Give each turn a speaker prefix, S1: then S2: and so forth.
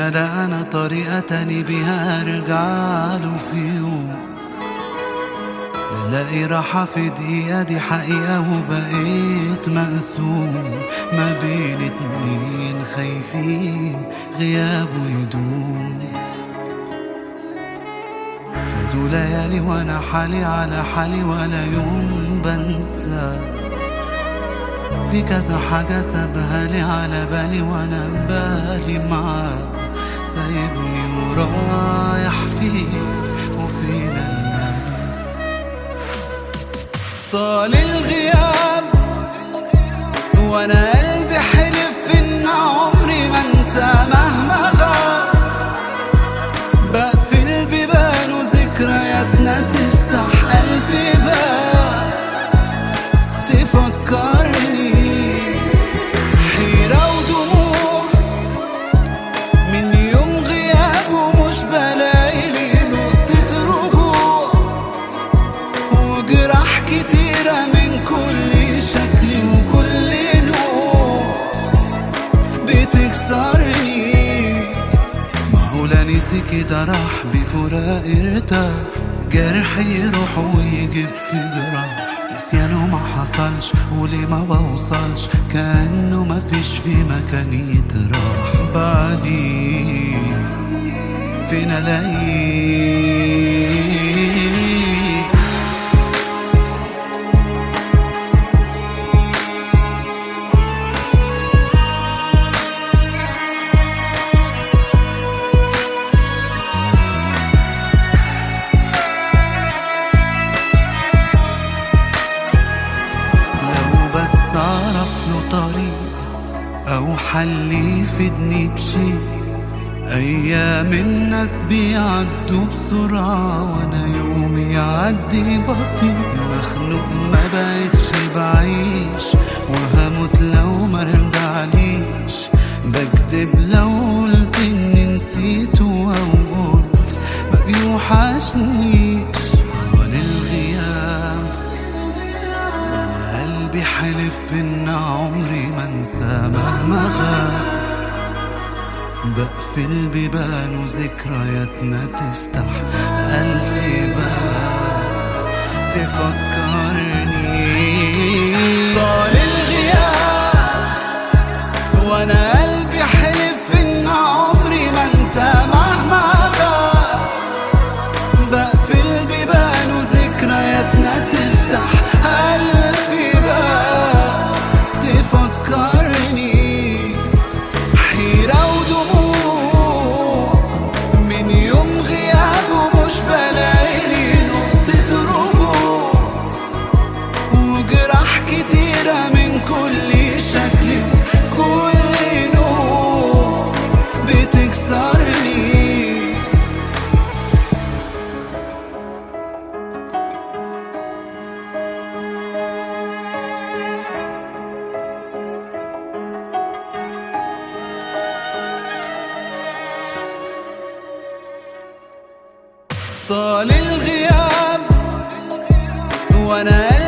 S1: ولا أنا طريقة تاني بيها أرجع له في يوم نلاقي راحة في دقيقة دي حقيقة وبقيت مقسوم ما بين اتنين خايفين غيابه يدوم فاتوا ليالي وانا حالي على حالي ولا يوم بنسى في كذا حاجة سابها لي على بالي وانا بالي معاه سايبني ورايح فيه وفين انا طال الغياب وانا قلبي حلف ان عمري ما انسى مهما غاب بقفل بيبان وذكرياتنا تفتح ألف باب تفكرني حيرة ودموع من يوم غيابه مش بلاقي لي نقطة رجوع وجراح كتيرة من كل شكل وكل نوع بتكسرني معقولة نسي كده راح بفراق ارتاح جرح يروح ويجيب في جراح نسيانه ما حصلش وليه ما بوصلش كأنه ما فيش في مكان يتراح بعدين فين الاقيه لو بس اعرف له طريق او حل يفيدني بشيء ايام الناس بيعدوا بسرعة وانا يومي يعدي بطيء مخنوق ما بقتش بعيش وهموت لو ما رجعليش بكدب لو قلت اني نسيته او قلت ما بيوحشنيش طال الغياب وانا قلبي حلف ان عمري ما انسى مهما غاب بقفل بيبان وذكرياتنا تفتح ألف باب تفكرني طال الغياب وانا قلبي حلف ان عمري ما انسى مهما غاب بقفل بيبان وذكرياتنا تفتح ألف باب تفكرني حيرة ودموع من يوم غيابه مش بلاقي لي نقطة رجوع وجراح كتيرة من كل شكل كل نوع بتكسرني طال الغياب وانا